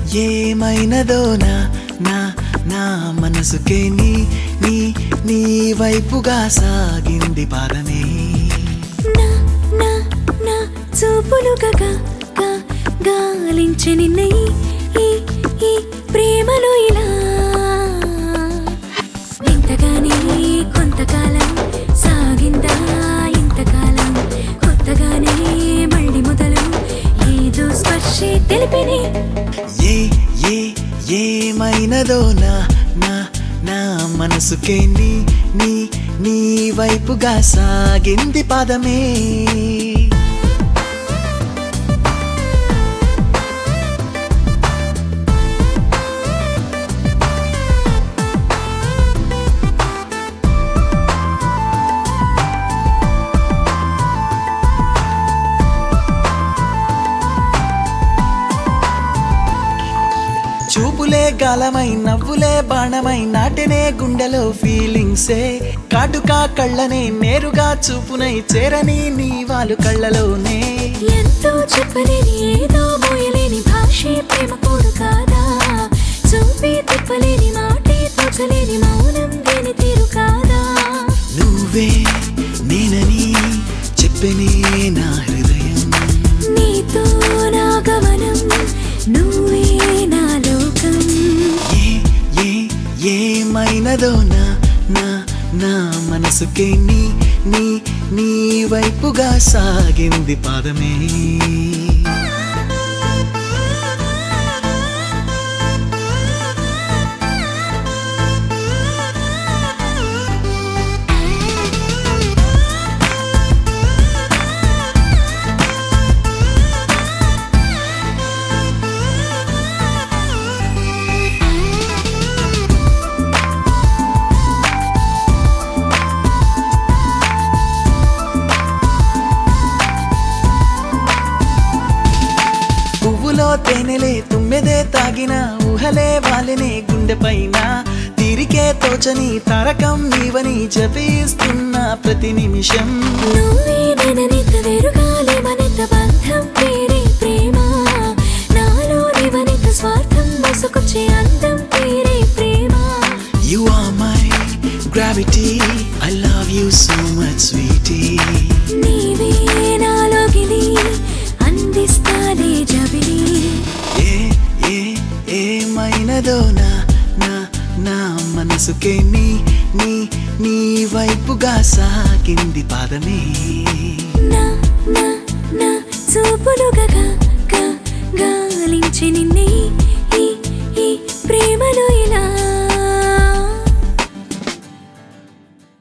ఏమైనదో నా నా నా మనసుకే నీ నీ నీ వైపుగా సాగింది పాదమే నా నా నా చూపులు గగా గా గాలించి నిన్న ఈ ఈ ఈ ప్రేమలో ఇలా ఇంతగానే కొంతకాలం సాగిందా ఇంతకాలం కొత్తగానే మళ్ళీ మొదలు ఏదో స్పర్శే తెలిపిని ఏ ఏ ఏమైనదో నా నా నా మనసుకే నీ నీ నీ వైపుగా సాగింది పాదమే చూపులే గాలమై నవ్వులే బాణమై నాటెనే గుండెలో ఫీలింగ్సే కాటుకా కళ్ళనే నేరుగా చూపునై చేరని నీ వాళ్ళు కళ్ళలోనే ఎంతో చెప్పలేని ఏదో మోయలేని భాషే ప్రేమ కోడు కాదా చూపి తిప్పలేని మాటే తోచలేని మౌనం దేని తీరు కాదా నువ్వే నేనని చెప్పనే నా హృదయం నీతో నా గమనం నువ్వే నా లోకం ఏ ఏ ఏమైనదో నా నా నా మనసుకే నీ నీ నీ వైపుగా సాగింది పాదమే పువ్వులో తేనెలే తుమ్మెదే తాగిన ఊహలే వాలినే గుండె పైన తీరికే తోచని తారకం నీవని జపిస్తున్న ప్రతి నిమిషం నువ్వే నేననిత వేరుగాలే మనిత బంధం పేరే ప్రేమ నాలో నివనిత స్వార్థం మోసుకొచ్చే అందం పేరే ప్రేమ You are my gravity. I love you so much, sweetie. నీవే నాలోగిలి అందిస్తాలే జబిలి ఏ ఏ ఏమైనదో నా నా నా మనసుకే నీ నీ నీ వైపుగా సాగింది పాదమే నా నా నా చూపులు గగా గా గాలించి నిన్నే